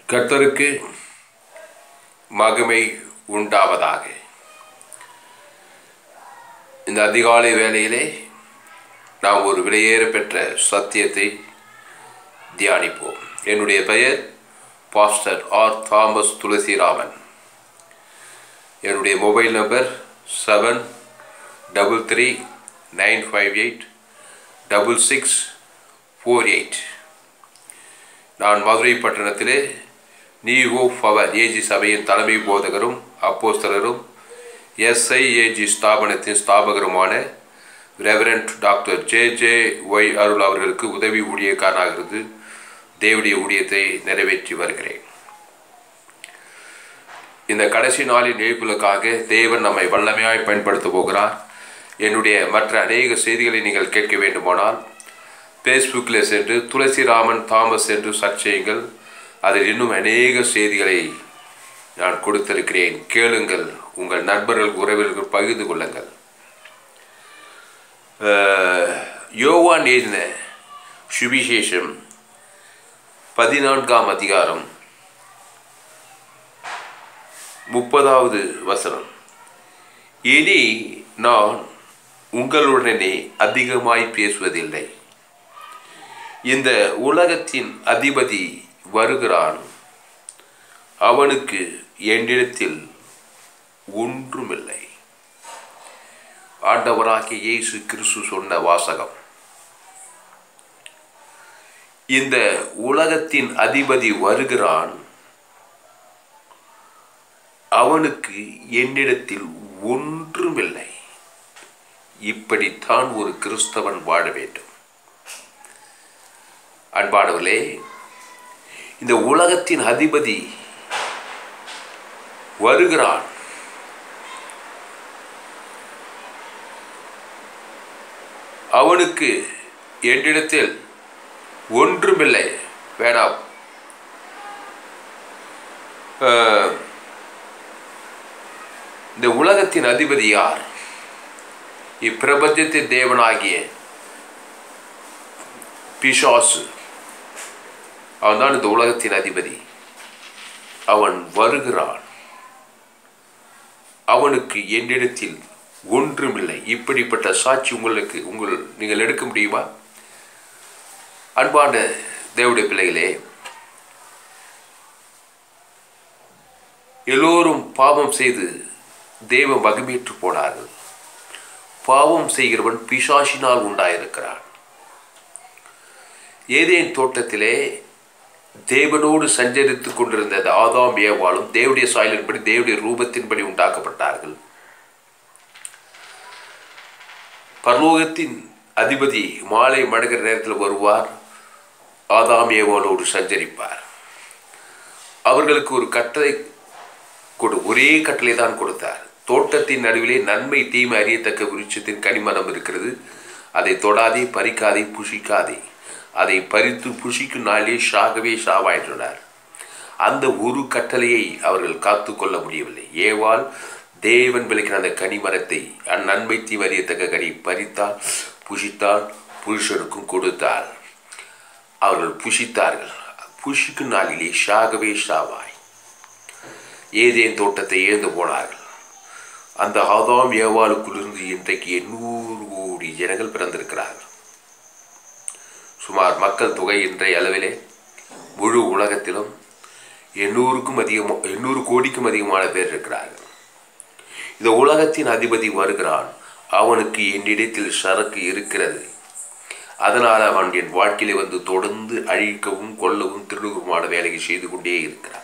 கர்த்தருக்கு மகிமை உண்டாவதாக இந்த அதிகாலை வேளையிலே நாம் ஒரு விலையேற பெற்ற சத்தியத்தை தியானிப்போம் என்னுடைய பெயர் பாஸ்டர் ஆர் தாமஸ் துளசிராமன் என்னுடைய mobile number seven double three nine five eight double six four eight நான் மதுரை பட்டணத்திலே நீகோ பவர் ஏஜி சபையின் தலைமை போதகரும் அப்போஸ்தலரும் எஸ்ஐஏஜி ஸ்தாபனத்தின் ஸ்தாபகருமான reverend doctor J J Y Arul அவர்களுக்கு உதவி ஊழியக்காரனாக இருந்து தேவடைய ஊழியத்தை நிறைவேற்றி வருகிறேன் இந்த கடைசி நாளின் எழுப்புகளுக்காக தேவன் நம்மை வல்லமையாய் பயன்படுத்த போகிறார் என்னுடைய மற்ற அநேக செய்திகளை நீங்கள் கேட்க வேண்டுமானால் ஃபேஸ்புக்கில் சென்று துளசிராமன் தாமஸ் என்று சர்ச் செய்யுங்கள் அதில் இன்னும் அநேக செய்திகளை நான் கொடுத்திருக்கிறேன் கேளுங்கள் உங்கள் நண்பர்கள் உறவினர்கள் பகிர்ந்து கொள்ளுங்கள் அஹ், யோவான் எழுதின சுவிசேஷம் பதினான்காம் அதிகாரம் முப்பதாவது வசனம் இனி நான் உங்களுடனே அதிகமாய் பேசுவதில்லை இந்த உலகத்தின் அதிபதி வருகிறான் அவனுக்கு என்னிடத்தில் ஒன்றுமில்லை ஆண்டவராகிய இயேசு கிறிஸ்து சொன்ன வாசகம் இந்த உலகத்தின் அதிபதி வருகிறான் அவனுக்கு என்னிடத்தில் ஒன்றுமில்லை இப்படித்தான் ஒரு கிறிஸ்தவன் வாழ வேண்டும் அன்பானவர்களே இந்த உலகத்தின் அதிபதி வருகிறான் அவனுக்கு என்னிடத்தில் ஒன்றுமில்லை வேணாம் அஹ், இந்த உலகத்தின் அதிபதி யார் இப்பிரபஞ்சத்தின் தேவனாகிய பிசாசு அவன்தான் இந்த உலகத்தின் அதிபதி அவன் வருகிறான் அவனுக்கு என்னிடத்தில் ஒன்றுமில்லை இப்படிப்பட்ட சாட்சி உங்களுக்கு உங்கள் நீங்கள் எடுக்க முடியுமா அன்பான தேவடைய பிள்ளைகளே எல்லோரும் பாவம் செய்து தேவ மகிமேற்று போனார்கள் பாவம் செய்கிறவன் பிசாசினால் உண்டாயிருக்கிறான் ஏதேன் தோட்டத்திலே தேவனோடு சஞ்சரித்துக் கொண்டிருந்த அந்த ஆதாம் ஏவாளும் தேவடைய சாயலின்படி தேவடைய ரூபத்தின்படி உண்டாக்கப்பட்டார்கள் பரலோகத்தின் அதிபதி மாலை மடுகிற நேரத்தில் வருவார் ஆதாம் ஏவாளோடு சஞ்சரிப்பார் அவர்களுக்கு ஒரு கட்டளை கொடு ஒரே கட்டளை தான் கொடுத்தார் தோட்டத்தின் நடுவிலே நன்மை தீமை அறியத்தக்க விருட்சத்தின் கனிமரம் இருக்கிறது அதை தொடாதே பறிக்காதே புசிக்காதே அதை பறித்து புசிக்கும் நாளே ஷாகவே ஷாவாயின்றார் அந்த ஒரு கட்டளையை அவர்கள் காத்து கொள்ள முடியவில்லை ஏவால் தேவன் விளக்கின அந்த கனிமரத்தை அந்நன்மை தீமை அறியத்தக்க கனி பறித்தால் புசித்தால் புருஷனுக்கும் கொடுத்தார் அவர்கள் புசித்தார்கள் புஷிக்கும் நாளிலே ஷாகவே ஷாவாய் ஏதேன் தோட்டத்தை இழந்து போனார்கள் அந்த ஆதாம் ஏவாளுக்குள்ளிருந்து இன்றைக்கு எண்ணூறு கோடி ஜனங்கள் பிறந்திருக்கிறார்கள் சுமார் மக்கள் தொகை இன்றைய அளவிலே முழு உலகத்திலும் எண்ணூறுக்கும் அதிகம் எண்ணூறு கோடிக்கும் அதிகமான பேர் இருக்கிறார்கள் இந்த உலகத்தின் அதிபதி வருகிறான் அவனுக்கு என்னிடத்தில் சரக்கு இருக்கிறது அதனால் அவன் என் வாழ்க்கையிலே வந்து தொடர்ந்து அழிக்கவும் கொல்லவும் திருடுகுமான வேலையை செய்து கொண்டே இருக்கிறான்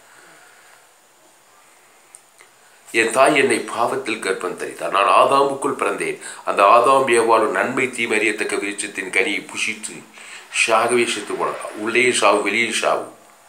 என் தாய் என்னை பாவத்தில் கற்பம் தரித்தார் நான் ஆதாமுக்குள் பிறந்தேன் அந்த ஆதாம் ஏவாலும் நன்மை தீமறியத்தக்க விருட்சத்தின் கனியை புஷித்து ஷாகவே செத்து போனார் உள்ளே ஷாவு வெளியே ஷாவு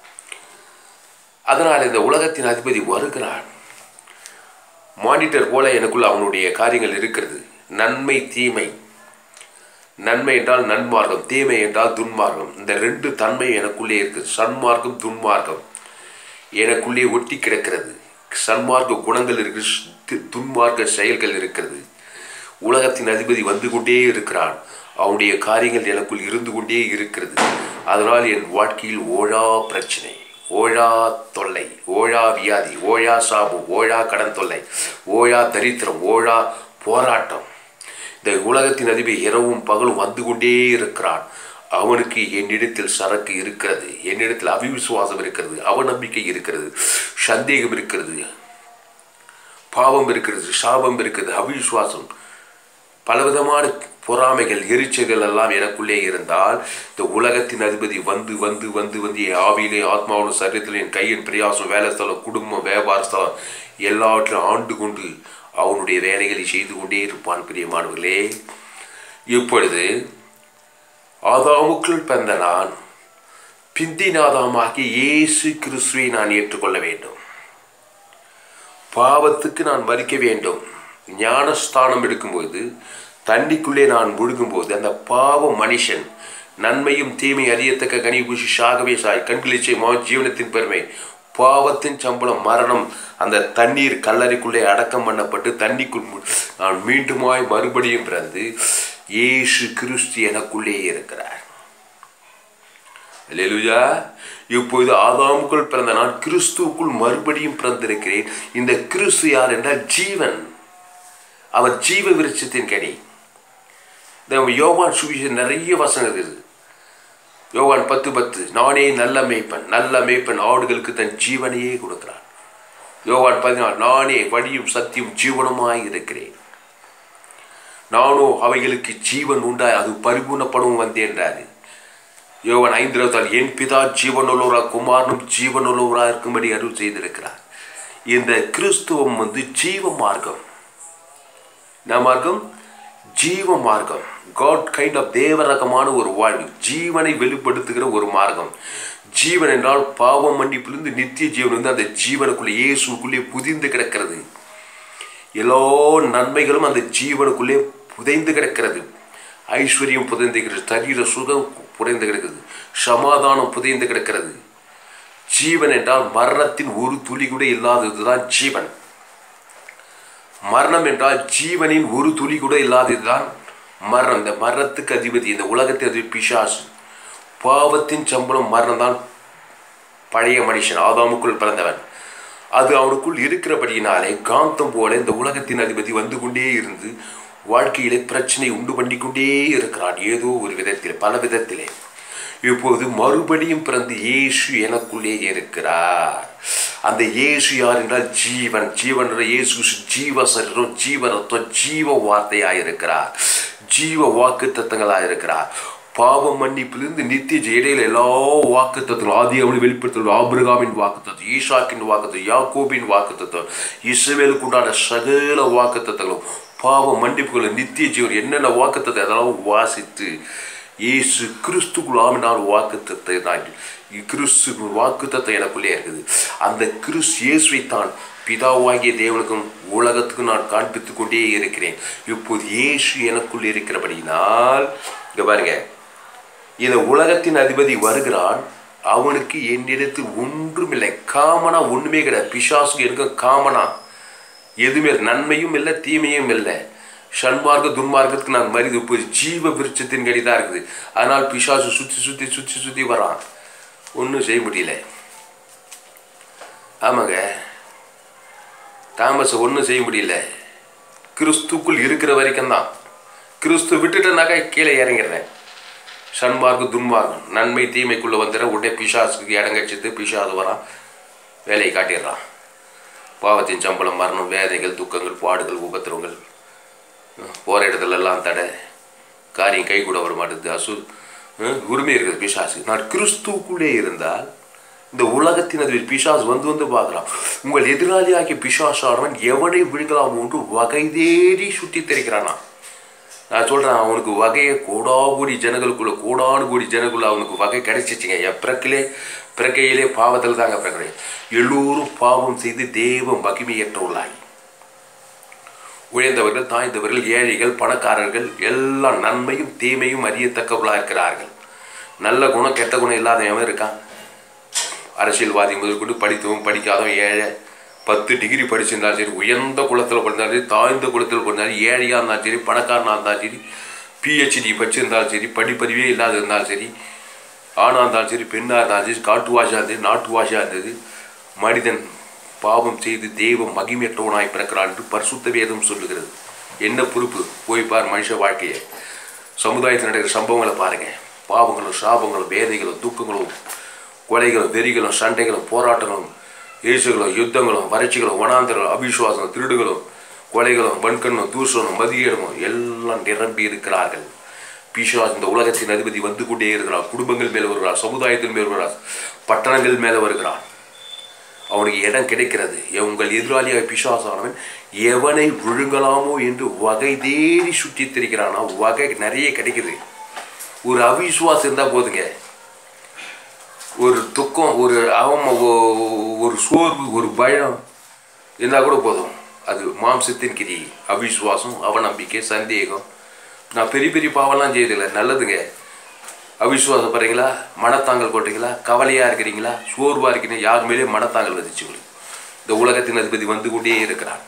அதனால் இந்த உலகத்தின் அதிபதி வருகிறான் மானிட்டர் போல எனக்குள்ள அவனுடைய காரியங்கள் இருக்கிறது நன்மை தீமை நன்மை என்றால் நன்மார்க்கம் தீமை என்றால் துன்மார்க்கம் இந்த ரெண்டு தன்மை எனக்குள்ளே இருக்குது சன்மார்க்கம் துன்மார்க்கம் எனக்குள்ளே ஒட்டி கிடக்கிறது சன்மார்க்க குணங்கள் இருக்கு தி- துன்மார்க்க செயல்கள் இருக்கிறது உலகத்தின் அதிபதி வந்து கொண்டே இருக்கிறான் அவனுடைய காரியங்கள் எனக்குள் இருந்து கொண்டே இருக்கிறது அதனால் என் வாழ்க்கையில் ஓழா பிரச்சனை ஓழா தொல்லை ஓழா வியாதி ஓழா சாபு ஓழா கடன் தொல்லை ஓழா தரித்திரம் ஓழா போராட்டம் இந்த உலகத்தின் அதிபதி இரவும் பகலும் வந்து கொண்டே இருக்கிறான் அவனுக்கு என்னிடத்தில் சரக்கு இருக்கிறது என்னிடத்தில் அவிவிசுவாசம் இருக்கிறது அவநம்பிக்கை இருக்கிறது சந்தேகம் இருக்கிறது பாவம் இருக்கிறது சாபம் இருக்கிறது அவிசுவாசம் பலவிதமான பொறாமைகள் எரிச்சல்கள் எல்லாம் எனக்குள்ளே இருந்தால் இந்த உலகத்தின் அதிபதி வந்து வந்து வந்து வந்து என் ஆவியிலே ஆத்மாவோட சரீரத்தில் என் கையின் பிரயாசம் வேலை ஸ்தலம் குடும்பம் வியாபார ஸ்தலம் எல்லாவற்றையும் ஆண்டு கொண்டு அவனுடைய வேலைகளை செய்து கொண்டே இருப்பான் பிரியமானவர்களே இப்பொழுது ஆதாமுக்குள் பிறந்த நான் பிந்தினாதாமாகிய இயேசு கிறிஸ்துவை நான் ஏற்றுக்கொள்ள வேண்டும் பாவத்துக்கு நான் மறிக்க வேண்டும் ஞானஸ்தானம் எடுக்கும்போது தண்ணிக்குள்ளே நான் முழுகும்போது அந்த பாவ மனுஷன் நன்மையும் தீமை அறியத்தக்க கனிபூசி சாகவே சாய் கண்களிச்சை மா ஜீவனத்தின் பெருமை பாவத்தின் சம்பளம் மரணம் அந்த தண்ணீர் கல்லறைக்குள்ளே அடக்கம் பண்ணப்பட்டு தண்ணிக்குள் மு- நான் மீண்டுமாய் மறுபடியும் பிறந்து இயேசு கிறிஸ்து எனக்குள்ளே இருக்கிறார் அல்லேலூயா இப்பொழுது ஆதாமுக்குள் பிறந்த நான் கிறிஸ்துவுக்குள் மறுபடியும் பிறந்திருக்கிறேன் இந்த கிறிஸ்து யார் என்றால் ஜீவன் அவர் ஜீவ விருட்சத்தின் கனி இந்த யோவான் சுவிசேஷம் நிறைய வசனம் இருக்குது யோவான் பத்து பத்து நானே நல்ல மேய்ப்பன் நல்ல மேய்ப்பன் ஆடுகளுக்கு தன் ஜீவனையே கொடுக்கிறான் யோவான் பதினாறு நானே வழியும் சத்தியும் ஜீவனுமாய் இருக்கிறேன் நானோ அவைகளுக்கு ஜீவன் உண்டாய் அது பரிபூர்ணப்படவும் வந்தேன் என்றாரு யோவான் ஐந்து இருபத்தாறு என் பிதா ஜீவனுள்ளவரா குமாரனும் ஜீவனுள்ளவரா இருக்கும்படி அருள் செய்திருக்கிறார் இந்த கிறிஸ்துவம் வந்து ஜீவ மார்க்கம் என்ன மார்க்கம் ஜீவ மார்க்கம் காட் கைண்ட் ஆஃப் தேவ ரகமான ஒரு வாழ்வு ஜீவனை வெளிப்படுத்துகிற ஒரு மார்க்கம் ஜீவன் என்றால் பாவம் மன்னிப்பிலிருந்து நித்திய ஜீவன் வந்து அந்த ஜீவனுக்குள்ளே இயேசுக்குள்ளே புதிந்து கிடக்கிறது எல்லா நன்மைகளும் அந்த ஜீவனுக்குள்ளே புதைந்து கிடக்கிறது ஐஸ்வர்யம் புதைந்து கிடக்கிறது சரீர சுகம் புதைந்து கிடக்கிறது சமாதானம் புதைந்து கிடக்கிறது ஜீவன் என்றால் மரணத்தின் ஒரு துளி கூட இல்லாததுதான் ஜீவன் மரணம் என்றால் ஜீவனின் ஒரு துளி கூட இல்லாததுதான் மரணம் இந்த மரணத்துக்கு அதிபதி இந்த உலகத்தின் அதிபதி பிசாசு பாவத்தின் சம்பளம் மரணம் தான் பழைய மனுஷன் ஆதாமுக்குள் பிறந்தவன் அது அவனுக்குள் இருக்கிறபடியினாலே காந்தம் போல இந்த உலகத்தின் அதிபதி வந்து கொண்டே இருந்து வாழ்க்கையிலே பிரச்சனை உண்டு பண்ணி கொண்டே இருக்கிறான் ஏதோ ஒரு விதத்தில் பல விதத்திலே இப்போது மறுபடியும் பிறந்து இயேசு எனக்குள்ளே இருக்கிறார் அந்த இயேசு யார் என்றால் ஜீவன் ஜீவன் என்ற இயேசு ஜீவ சரீரம் ஜீவ ரத்தம் ஜீவ வார்த்தையாக இருக்கிறார் ஜீவ வாக்கு தத்தங்களாக இருக்கிறார் பாவ மன்னிப்பிலிருந்து நித்திய ஜெய இடையில எல்லா வாக்கு தத்துவம் ஆதி அவனை வெளிப்படுத்தல் ஆபிரகாமின் வாக்கு தத்துவம் ஈஷாக்கின் வாக்கு தத்துவம் யாக்கோபின் வாக்கு தத்துவம் இஸ்ரவேலுக்கு உண்டான சகல வாக்கு தத்துவங்களும் பாவ மன்னிப்புகள் நித்திய ஜீவன் என்னென்ன வாக்கு தத்துவம் அதெல்லாம் வாசித்து இயேசு கிறிஸ்துக்குள் ஆமினால் வாக்கு தத்தை கிறிஸ்து வாக்கு தத்தை எனக்குள்ளே இருக்குது அந்த கிறிஸ் இயேசுவை தான் பிதாவாகிய தேவனுக்கும் உலகத்துக்கும் நான் காண்பித்துக் கொண்டே இருக்கிறேன் இப்போது இயேசு எனக்குள் இருக்கிறபடினால் இங்க பாருங்க இந்த உலகத்தின் அதிபதி வருகிறான் அவனுக்கு என்னிடத்தில் ஒன்றுமில்லை காமனா ஒண்ணுமே கிடையாது பிசாசுக்கு இருக்க காமனா எதுவுமே நன்மையும் இல்லை தீமையும் இல்லை சன்மார்க்க துன்மார்க்கத்துக்கு நான் மரிது இப்போ ஜீவ விருட்சத்தின் கடி தான் இருக்குது அதனால் பிசாசு சுற்றி சுற்றி சுற்றி சுற்றி வரான் ஒன்றும் செய்ய முடியல ஆமாங்க தாமஸை ஒன்றும் செய்ய முடியல கிறிஸ்துக்குள் இருக்கிற வரைக்கும் தான் கிறிஸ்து விட்டுட்டனாக்கா கீழே இறங்கிடுறேன் சன்மார்க்கு துன்மார்க்கம் நன்மை தீமைக்குள்ளே வந்துடுற உடனே பிசாசுக்கு இடம் கட்சித்து பிசாசு வரான் வேலையை காட்டிடுறான் பாவத்தின் சம்பளம் மரணம் வேதைகள் துக்கங்கள் பாடுகள் உபத்திரவங்கள் போகிற இடத்துல எல்லாம் தடை காரியம் கை கூட வர மாட்டேங்குது அசு அஹ், உரிமை இருக்குது பிசாசு நான் கிறிஸ்துவுக்குள்ளே இருந்தால் இந்த உலகத்தின் அது பிசாசு வந்து வந்து பார்க்கலாம் உங்கள் எதிராளியாகிய பிசாசானவன் எவனை விழுகலாம் என்று வகை தேடி சுற்றி திரிக்கிறானா நான் சொல்கிறேன் அவனுக்கு வகையை கோடா கோடி ஜனங்களுக்குள்ள கோடானு கோடி ஜனங்களுக்குள்ள அவனுக்கு வகை கிடைச்சிச்சுங்க என் பிறக்கிலே பிறக்கையிலே பாவத்தில் தாங்க பிறக்கிறேன் எல்லோரும் பாவம் செய்து தேவ மகிமையற்றவர்களாகி உயர்ந்தவர்கள் தாய்ந்தவர்கள் ஏழைகள் பணக்காரர்கள் எல்லாம் நன்மையும் தீமையும் அறியத்தக்கவர்களாக இருக்கிறார்கள் நல்ல குணம் கெட்ட குணம் இல்லாதவன் இருக்கான் அரசியல்வாதி முதல் கொண்டு படித்தவன் படிக்காதவன் ஏழை பத்து டிகிரி படிச்சிருந்தாலும் சரி உயர்ந்த குலத்தில் படித்தாலும் சரி தாழ்ந்த குலத்தில் படித்தாலும் ஏழையாக இருந்தாலும் சரி பணக்காரனாக இருந்தாலும் சரி பிஹெச்டி படிச்சிருந்தாலும் சரி படிப்பறிவே இல்லாத இருந்தாலும் சரி ஆணாக இருந்தாலும் சரி பெண்ணாக இருந்தாலும் சரி காட்டு வாஷாக இருந்தது நாட்டு வாஷாக இருந்தது மனிதன் பாவம் செய்து தெய்வம் மகிமையற்றவனாய் பிறக்கிறான் என்று பரிசுத்த வேதம் சொல்லுகிறது என்ன பொறுப்பு போய் பார் மனுஷ வாழ்க்கையை சமுதாயத்தில் நடக்கிற சம்பவங்களை பாருங்க பாவங்களும் சாபங்களும் வேதைகளும் துக்கங்களும் கொலைகளும் வெறிகளும் சண்டைகளும் போராட்டங்களும் இயேசுகளும் யுத்தங்களும் வறட்சிகளும் வனாந்தரம் அவிசுவாசம் திருடுகளும் கொலைகளும் வன்கண்ணும் தூஷணும் மதியீடமும் எல்லாம் நிரம்பி இருக்கிறார்கள் பிசாஸ் இந்த உலகத்தின் அதிபதி வந்து கொண்டே இருக்கிறார் குடும்பங்கள் மேலே வருகிறார் சமுதாயத்தின் மேல் வருகிறார் பட்டணங்கள் மேலே வருகிறான் அவனுக்கு இடம் கிடைக்கிறது உங்கள் எதிராளியாக பிசாசானவன் எவனை விழுங்கலாமோ என்று வகை தேடி சுற்றி திரிக்கிறானா வகை நிறைய கிடைக்குது ஒரு அவிசுவாசம் இருந்தால் போதுங்க ஒரு துக்கம் ஒரு அவம ஒ- ஒரு சோர்வு ஒரு பயம் இருந்தால் கூட போதும் அது மாம்சத்தின் கிரி அவிசுவாசம் அவநம்பிக்கை சந்தேகம் நான் பெரிய பெரிய பாவம்லாம் செய்யதில்லை நல்லதுங்க அவிசுவாசப்படுறீங்களா மனத்தாங்கல் போட்டீங்களா கவலையாக இருக்கிறீங்களா சோர்வாக இருக்கிறீங்க யார் மேலேயும் மனத்தாங்கல் விதிச்சுக்கொள்ளு இந்த உலகத்தின் அதிபதி வந்து கொண்டே இருக்கிறான்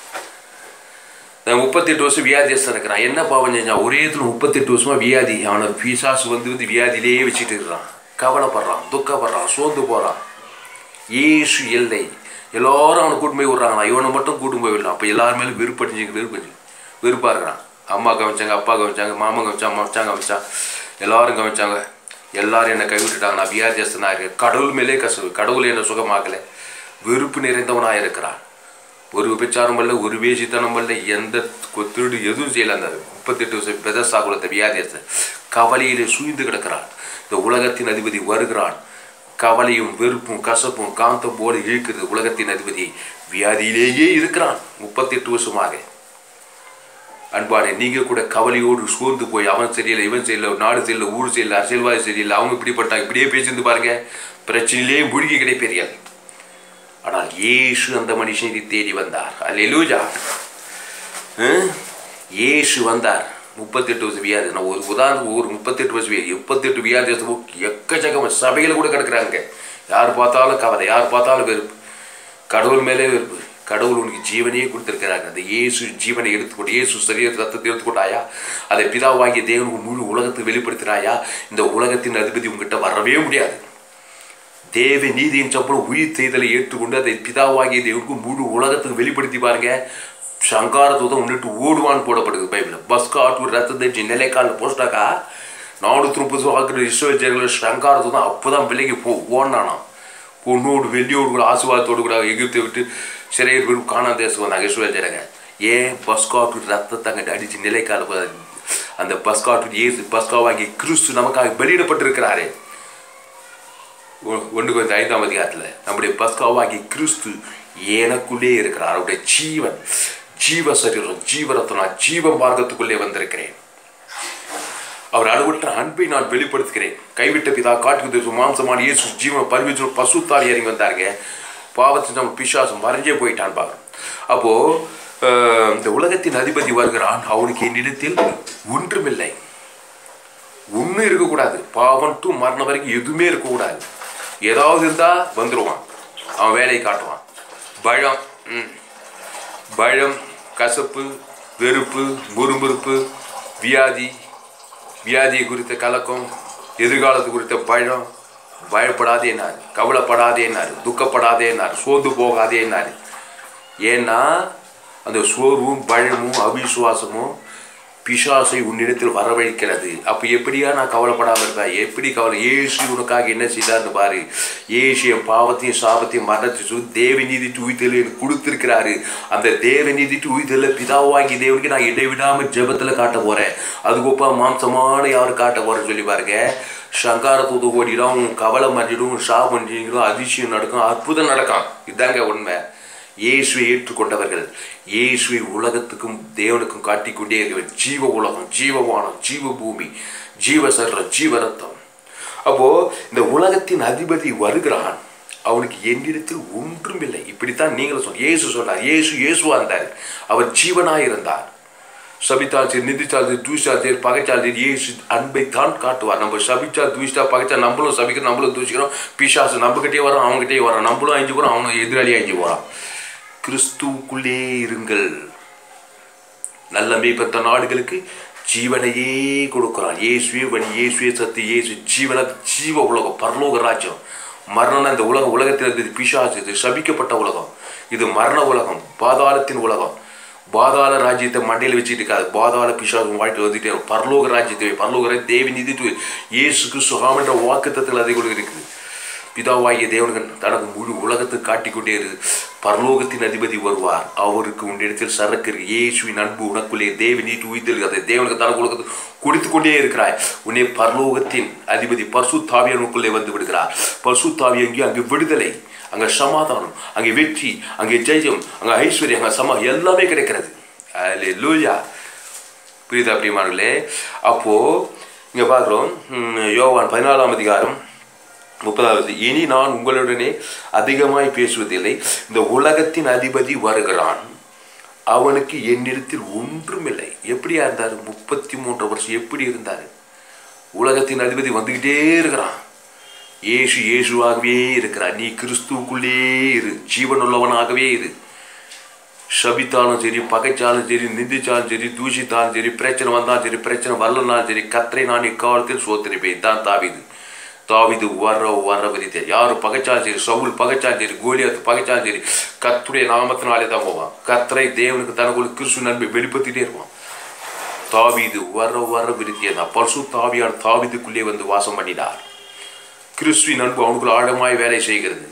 நான் முப்பத்தெட்டு வருஷம் வியாதியஸ்தான் இருக்கிறான் என்ன பாவம் செஞ்சான் ஒரே இதில் முப்பத்தெட்டு வருஷமா வியாதி அவனை பிசாசு வந்து வந்து வியாதியிலேயே வச்சுட்டு இருக்கிறான் கவலைப்படுறான் துக்கப்படுறான் சோர்ந்து போகிறான் ஏசு எல்லை எல்லாரும் அவனை கூட்டு போய் விட்றாங்கண்ணா இவனை மட்டும் கூட்டு போய் விடலாம் அப்போ எல்லாரும் மேலும் வெறுப்படிஞ்சுங்க வெறுப்படிஞ்சு வெறுப்பாக இருக்கிறான் அம்மா கவனிச்சாங்க அப்பா கவனிச்சாங்க மாமா கவனிச்சா மச்சான் கவனிச்சான் எல்லாரும் கவனிச்சாங்க எல்லாரும் என்னை கைவிட்டுட்டாங்க நான் வியாதியஸ்தனாக இருக்கேன் கடவுள் மேலே கசவு கடவுள் என்னை சுகமாக்கலை வெறுப்பு நிறைந்தவனாக இருக்கிறான் ஒரு விபச்சாரம் பண்ணல ஒரு வேசித்தனம் பண்ணல எந்த கொ- திருடு எதுவும் செய்யல அந்த முப்பத்தெட்டு வருஷம் பெதசா குலத்தை வியாதியத்தை கவலையிலே சூழ்ந்து கிடக்கிறான் இந்த உலகத்தின் அதிபதி வருகிறான் கவலையும் வெறுப்பும் கசப்பும் காந்தம் போல இழுக்கிறது உலகத்தின் அதிபதி வியாதியிலேயே இருக்கிறான் முப்பத்தெட்டு வருஷமாக அன்பானே நீங்க கூட கவலையோடு சோர்ந்து போய் அவன் சரியில்லை இவன் சரியில்லை நாடு சரியில்லை ஊர் சரியில்லை அரசியல்வாதி சரியில்லை அவங்க இப்படிப்பட்டாங்க இப்படியே பேசிருந்து பாருங்க பிரச்சனையிலேயே மூழ்கி கிடைப்பீர்கள் ஆனால் இயேசு அந்த மனுஷனை தேடி வந்தார் அல்லேலூயா ஹம்? இயேசு வந்தார் முப்பத்தெட்டு வருஷம் வியாதி நான் ஒரு உதாரணம் ஒரு முப்பத்தெட்டு வருஷம் வியாதி முப்பத்தெட்டு வியாதி எக்கச்சக்கம் சபையில் கூட கிடக்குறாங்க யார் பார்த்தாலும் கவலை யார் பார்த்தாலும் வெறுப்பு கடவுள் மேலே வெறுப்பு கடவுள் உனக்கு ஜீவனையே கொடுத்திருக்கிறாங்க அந்த இயேசு ஜீவனை எடுத்துக்கொண்டு இயேசு சரீர ரத்தத்தை எடுத்துக்கொண்டாயா அதை பிதாவாகிய தேவனுக்கு முழு உலகத்துக்கு வெளிப்படுத்தினாயா இந்த உலகத்தின் அதிபதி உங்ககிட்ட வரவே முடியாது தேவ நீதியின் சம்பளம் உயிர் செய்தலை ஏற்றுக்கொண்டு அதை பிதாவாகிய தேவனுக்கு முழு உலகத்துக்கு வெளிப்படுத்தி பாருங்க சங்காரத்துவம் முன்னிட்டு ஓடுவான்னு போடப்படுது பைபிள் பஸ்க்கு ஆட்டு ரத்தத்தை நிலைக்காலில் போஸ்டாக்கா நானூற்றி முப்பது ஆக்கிற இஸ்ரோஜர்கள் சங்காரத்துவம் அப்போ தான் விலைக்கு போ ஓடினானா பொண்ணோடு வெள்ளியோடு கூட ஆசீர்வாதத்தோடு கூட எகிப்தை விட்டு சிறையில் விட்டு காணாத தேசம் வந்தாங்க இஸ்ரோல் ஜனங்க ஏன் பஸ்காட்டு ரத்தத்தை அங்கே அடித்து நிலைக்கால போ- அந்த பஸ்காட்டு ஏசு பஸ்காவாகி கிறிஸ்து நமக்காக வெளியிடப்பட்டிருக்கிறாரே ஒ- ஒன்று கொஞ்சம் ஐந்தாம் அதிகாரத்தில் நம்முடைய பஸ்காவாகி கிறிஸ்து எனக்குள்ளே இருக்கிறார் அவருடைய ஜீவன் ஜீவ சரீரம் ஜீவரத்தை நான் ஜீவ மார்க்கத்துக்குள்ளே வந்திருக்கிறேன் அவர் அழுவற்ற அன்பை நான் வெளிப்படுத்துகிறேன் கைவிட்ட பிதா காட்டுக்கு தேசம் மாம்சமான இயேசு ஜீவன் பரிவிச்சு பசுத்தால் இறங்கி வந்தாருங்க பாவத்தின் நம்ம பிசாசம் மறைஞ்சே போயிட்டான் பாருங்க அப்போ அஹ், இந்த உலகத்தின் அதிபதி வருகிறான் அவனுக்கு என்னிடத்தில் ஒன்றுமில்லை ஒன்றும் இருக்கக்கூடாது பாவம் டு மரணம் வரைக்கும் எதுவுமே இருக்கக்கூடாது ஏதாவது இருந்தால் வந்துடுவான் அவன் வேலையை காட்டுவான் பயம் ம். பயம் கசப்பு வெறுப்பு முறுமுறுப்பு வியாதி வியாதியை குறித்த கலக்கம் எதிர்காலத்து குறித்த பயம் பயப்படாதேனாரு கவலைப்படாதேனாரு துக்கப்படாதேனாரு சோர்ந்து போகாதேனாரு ஏன்னா அந்த சோர்வும் பயமும் அவிசுவாசமும் பிசாசை உன்னிடத்தில் வரவழைக்கிறது அப்போ எப்படியா நான் கவலைப்படாமல் இருப்பேன் எப்படி கவலை ஏசு உனக்காக என்ன செய்தார்னு பாரு ஏசு என் பாவத்தையும் சாபத்தையும் மரணத்தை தேவ நீதி உயிர்த்தல் எனக்கு கொடுத்துருக்கிறாரு அந்த தேவ நீதி உயிர்த்தல பிதாவாகி தேவனுக்கு நான் இடைவிடாமல் ஜெபத்தில் காட்ட போகிறேன் அதுக்கொப்பா மாம்சமான யார் காட்ட போகிறேன்னு சொல்லி பாருங்க சங்காரத்தூது ஓடிடும் உன் கவலை மாற்றிடும் சாபம் செஞ்சிடும் அதிசயம் நடக்கும் அற்புதம் நடக்கும் இதாங்க உண்மை இயேசுவை ஏற்றுக்கொண்டவர்கள் இயேசுவை உலகத்துக்கும் தேவனுக்கும் காட்டிக்கொண்டே இருக்கிற ஜீவ உலகம் ஜீவவானம் ஜீவ பூமி ஜீவ சரீரம் ஜீவ ரத்தம் அப்போ இந்த உலகத்தின் அதிபதி வருகிறான் அவனுக்கு என்னிடத்தில் ஒன்றுமில்லை இப்படித்தான் நீங்களும் சொல் இயேசு சொன்னார் இயேசு இயேசுவா இருந்தார் அவர் ஜீவனாய் இருந்தார் சபித்தால் சரி நிதிச்சால் சரி தூஷால் சரி பகைச்சால் சரி இயேசு அன்பை தான் காட்டுவார் நம்ம சபிச்சா தூஷிச்சா பகைச்சா நம்மளும் சபிக்கிறோம் நம்மளும் தூஷிக்கிறோம் பிசாசு நம்மகிட்டே வரோம் அவங்ககிட்டயே வரோம் நம்மளும் அஞ்சு போகிறோம் அவனும் எதிராளியும் அஞ்சு போகிறான் கிறிஸ்துவுக்குள்ளே இருங்கள் நல்ல மேய்ப்பத்த நாடுகளுக்கு ஜீவனையே கொடுக்குறான் இயேசுவே வழி இயேசுவே சத்து இயேசு ஜீவன ஜீவ உலகம் பரலோக ராஜ்யம் மரணம் இந்த உலகம் உலகத்தில் இருந்தது பிசாசு இது சபிக்கப்பட்ட உலகம் இது மரண உலகம் பாதாளத்தின் உலகம் பாதாள ராஜ்யத்தை மண்டையில் வச்சுட்டு இருக்காது பாதாள பிசாசு வாழ்க்கை வந்துட்டே இருக்கும். பரலோக ராஜ்யத்தை பரலோக ராஜ்ய தேவி நிதி இயேசு கிறிஸ்து என்ற வாக்குத்தத்தில் அதை கூட இருக்குது பிதாவாகிய தேவனுக்கு தனக்கு முழு உலகத்தை காட்டிக்கொண்டே இரு பரலோகத்தின் அதிபதி வருவார் அவருக்கு உன்னிடத்தில் சரக்கு இருக்கு இயேசுவின் அன்பு உனக்குள்ளே தேவி நீட்டு உயிர்த்தல் அதை தேவனுக்கு தனக்கு உலகத்தை கொடுத்து கொண்டே இருக்கிறாய் உன்னை பரலோகத்தின் அதிபதி பர்சு தாவியனுக்குள்ளே வந்து விடுகிறார் பர்சு தாவி அங்கே அங்கு விடுதலை அங்கே சமாதானம் அங்கே வெற்றி அங்கே ஜெயம் அங்கே ஐஸ்வர்யம் அங்கே சமா எல்லாமே கிடைக்கிறது அல்லே லூயா புரியுதா பிரியமானங்களே அப்போது இங்கே பார்க்குறோம் யோவான் பதினாலாம் அதிகாரம் முப்பதாவது இனி நான் உங்களுடனே அதிகமாய் பேசுவதில்லை இந்த உலகத்தின் அதிபதி வருகிறான் அவனுக்கு என்னிடத்தில் ஒன்றுமில்லை எப்படியா இருந்தார் முப்பத்தி மூன்று வருஷம் எப்படி இருந்தார் உலகத்தின் அதிபதி வந்துக்கிட்டே இருக்கிறான் இயேசு இயேசுவாகவே இருக்கிறார் நீ கிறிஸ்துவுக்குள்ளே இரு ஜீவனுள்ளவனாகவே இரு சபித்தாலும் சரி பகைச்சாலும் சரி நிந்திச்சாலும் சரி தூஷித்தாலும் சரி பிரச்சனை வந்தாலும் சரி பிரச்சனை வரலனாலும் சரி கத்தரை நான் இக்காலத்தில் சோத்தரிப்பேன் தான் தாவிது தாவிது வர வர விரித்த யார் பகைச்சாலும் சரி சவுல் பகைச்சாலும் சரி கோலியாத்து பகைச்சாலும் சரி கத்துடைய நாமத்தினாலே தான் போவான் கத்தரை தேவனுக்கு தனக்குள்ள கிறிஸ்து நன்மை வெளிப்படுத்திட்டே இருப்பான் தாவீது வர வர விருத்தியதான் பர்சு தாவியார் தாவீதுக்குள்ளே வந்து வாசம் பண்ணினார் கிறிஸ்துவின் அன்பு அவனுக்குள் ஆழமாய் வேலை செய்கிறது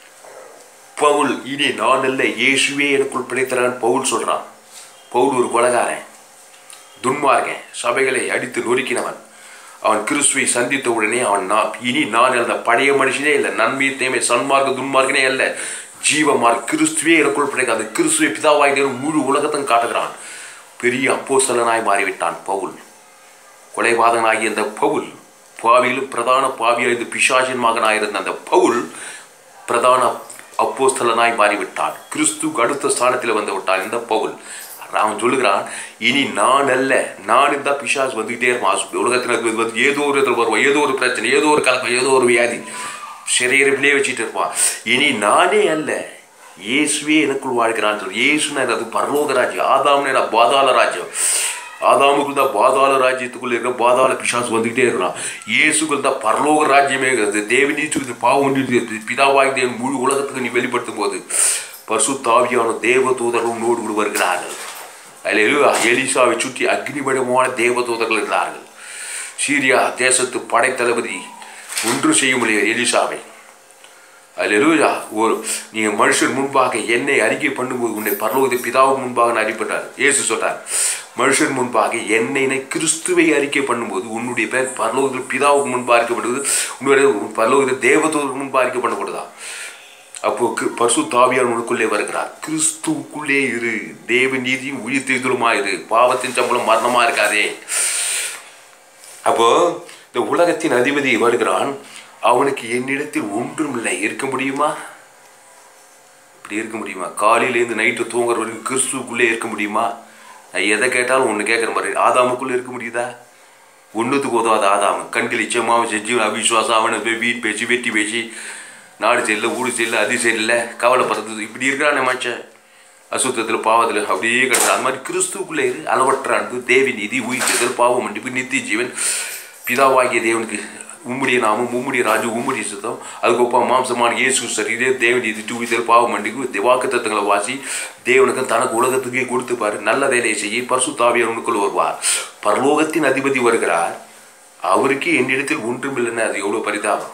பவுல் இனி நான் அல்ல இயேசுவே எனக்குள் பிழைத்தலான் பவுல் சொல்றான் பவுல் ஒரு கொலகாரன் துன்மார்கன் சபைகளை அடித்து நொறுக்கினவன் அவன் கிறிஸ்துவை சந்தித்த உடனே அவன் நான் இனி நான் அல்ல பழைய மனுஷனே இல்லை நன்மை தேமை சன்மார்க்க துன்மார்க்கனே அல்ல ஜீவமார் கிறிஸ்துவே எனக்குள் பிழைக்காது கிறிஸ்துவை பிதாவாய் தேவன் முழு உலகத்தையும் காட்டுகிறான் பெரிய அப்போஸ்தலனாய் மாறிவிட்டான் பவுல் கொலைபாதகனாகிய அந்த பவுல் பாவியிலும் பிரதான பாவியாக இந்த பிசாசின் மகனாயிருந்த அந்த பவுல் பிரதான அப்போஸ்தலனாய் மாறிவிட்டான் கிறிஸ்துக்கு அடுத்த ஸ்தானத்தில் வந்து விட்டான் இந்த பவுல் அவன் சொல்லுகிறான் இனி நான் அல்ல நான் இந்த பிசாஸ் வந்துகிட்டே இருப்பான் உலகத்தில் வந்து ஏதோ ஒரு இதில் வருவான் ஏதோ ஒரு பிரச்சனை ஏதோ ஒரு கலக்கம் ஏதோ ஒரு வியாதி சிறையிருப்பிலே வச்சுட்டு இருப்பான் இனி நானே அல்ல இயேசுவே எனக்குள் வாழ்கிறான் சொல்லி இயேசுனா அது பரலோக ராஜ்யம் ஆதாம்னு என்ன பாதாள ராஜ்யம் ஆதாமுக்கு தான் பாதாள ராஜ்யத்துக்குள்ள இருக்க பாதாள பிசாசு வந்துகிட்டே இருக்கிறான் இயேசுக்கு தான் பரலோக ராஜ்யமே இருக்கிறது தேவனீச்சு பாவம் பிதாவாகி தேவன் முழு உலகத்துக்கு நீ வெளிப்படுத்தும் போது பசு தாவியான தேவ தூதர்கள் உன்னோடு கூட வருகிறார்கள் அதில் எலிசாவை சுற்றி அக்னிமயமான தேவ தூதர்கள் இருக்கிறார்கள் சீரியா தேசத்து படைத்தளபதி ஒன்று செய்ய முடியாது எலிசாவை அல்லேலூயா ஒரு நீங்கள் மனுஷன் முன்பாக என்னை அறிக்கை பண்ணும்போது உன்னை பரலோகத்தை பிதாவுக்கு முன்பாக நான் அறிப்பட்டார் இயேசு சொல்றார் மனுஷன் முன்பாக என்னை கிறிஸ்துவை அறிக்கை பண்ணும்போது உன்னுடைய பேர் பரலோகத்தில் பிதாவுக்கு முன்பாக அறிக்கப்படுவது உன்னுடைய பரலோகத்தில் தேவதூருக்கு முன்பாக அறிக்கை பண்ணப்படுதா அப்போ கி- பசு தாவியார் உனக்குள்ளே வருகிறார் கிறிஸ்துவுக்குள்ளே இரு தேவ நீதியும் உயிர் தேர்தலுமா இரு பாவத்தின் சம்பளம் மரணமா இருக்காதே அப்போ இந்த உலகத்தின் அதிபதி வருகிறான் அவனுக்கு என்னிடத்தில் ஒன்றும் இல்லை இருக்க முடியுமா இப்படி இருக்க முடியுமா காலையிலேருந்து நைட்டு தூங்குற வரைக்கும் கிறிஸ்துவுக்குள்ளே இருக்க முடியுமா நான் எதை கேட்டாலும் ஒன்று கேட்குற மாதிரி ஆதாமுக்குள்ளே இருக்க முடியுதா ஒன்றுத்துக்கு உதவாத ஆதாம் கண்கள் இச்சமாவும் செஞ்சு அவிசுவாசம் அவனை போய் வீண் பேச்சு வெட்டி பேச்சு நாடு சரியில்லை ஊடு சரியில்லை அது சரியில்லை கவலைப்படுறது இப்படி இருக்கிறானே மனுஷன் அசுத்தத்தில் பாவத்தில் அப்படியே கிடக்குது அந்த மாதிரி கிறிஸ்துவுக்குள்ளே இரு அளவற்ற அன்பு தேவி நீதி உயிர்த்தல் பாவம் மன்னிப்பு நித்திய ஜீவன் பிதாவாகிய தேவனுக்கு உம்முடைய நாமம் உம்முடைய ராஜு உம்முடைய சுத்தம் அதுக்கொப்பம் மாம்சமான இயேசு சரீரே தேவன் இது தூவிதல் பாவம் மன்னிப்பு வாக்கு தத்துவங்களை வாசி தேவனுக்கு தனக்கு உலகத்துக்கே கொடுத்துப்பாரு நல்ல வேலையை செய்ய பரிசுத்தாவியவனுக்குள் வருவார் பரலோகத்தின் அதிபதி வருகிறார் அவருக்கு என்னிடத்தில் ஒன்றுமில்லைன்னு அது எவ்வளோ பரிதாபம்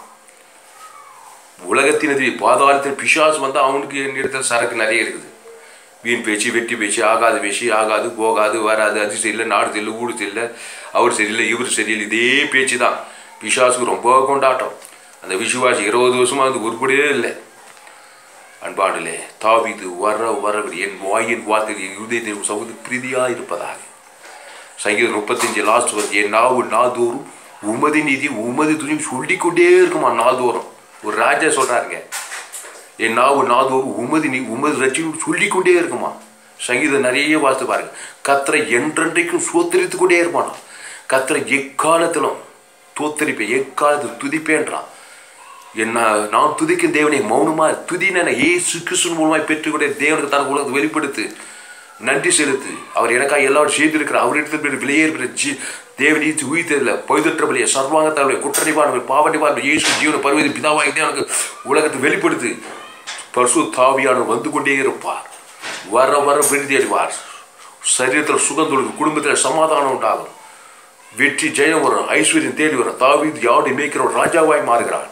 உலகத்தின் அதிபதி பாதாளத்தில் பிசாசு வந்து அவனுக்கு என்னிடத்தில் சரக்கு நிறைய இருக்குது வீண் பேச்சு வெட்டி பேச்சு ஆகாது பேச்சு ஆகாது போகாது வராது அது சரியில்லை நாடு சரியில்லை ஊடு சரியில்லை அவர் சரியில்லை இவர் சரியில்லை இதே பேச்சு தான் பிசாசுக்கு ரொம்ப கொண்டாட்டம் அந்த விசுவாசி இருபது வருஷமாக அது உருப்படியே இல்லை அன்பானிலே தாவிது வர வரவில்லை என் வாயின் வார்த்தை என் இருதயத்தை சவுது பிரீதியாக இருப்பதாக சங்கீதம் முப்பத்தஞ்சு லாஸ்ட் வந்து என் நாவு நாள்தோறும் உமது நீதி உமது துணியும் சொல்லிக்கொண்டே இருக்குமா நாள்தோறும் ஒரு ராஜா சொல்றாருங்க என் நாவு நாள்தோறும் உமது நீ உமது ரட்சியும் சொல்லிக்கொண்டே இருக்குமா சங்கீதம் நிறைய வாசித்து பாருங்க கத்தரை என்றென்றைக்கும் சோத்தரித்து கொண்டே இருப்பானா கத்தரை எக்காலத்திலும் தோத்தரிப்பேன் எக்காலத்தில் துதிப்பேன்றான் என்ன நான் துதிக்கும் தேவனை மௌனமா துதின ஏசு கிறிஸ்துவின் மூலமாய் பெற்றுக்கொண்டே தேவனுக்கு தனக்கு உலகத்தை வெளிப்படுத்து நன்றி செலுத்து அவர் எனக்காக எல்லாரும் செய்திருக்கிறார் அவரிடத்தில் பெற்ற வெளியேறுகிற ஜீ தேவனீதி உயிர்த்ததில் பொய்தற்றபடியே சர்வாங்கத்தாருடைய குற்றநிவாரண பாவ நிவாரண இயேசு ஜீவன பருவதி பிதாவாக எனக்கு உலகத்தை வெளிப்படுத்து பசு தாவியானவர் வந்து கொண்டே இருப்பார் வர வர விருதி அடைவார் சரீரத்தில் சுகம் தொழுகு குடும்பத்தில் சமாதானம் உண்டாகும் வெற்றி ஜெயம் வரும் ஐஸ்வர்யம் தேடி வரும் தாவீது யாடு மேய்க்கிற ஒரு ராஜாவாய் மாறுகிறான்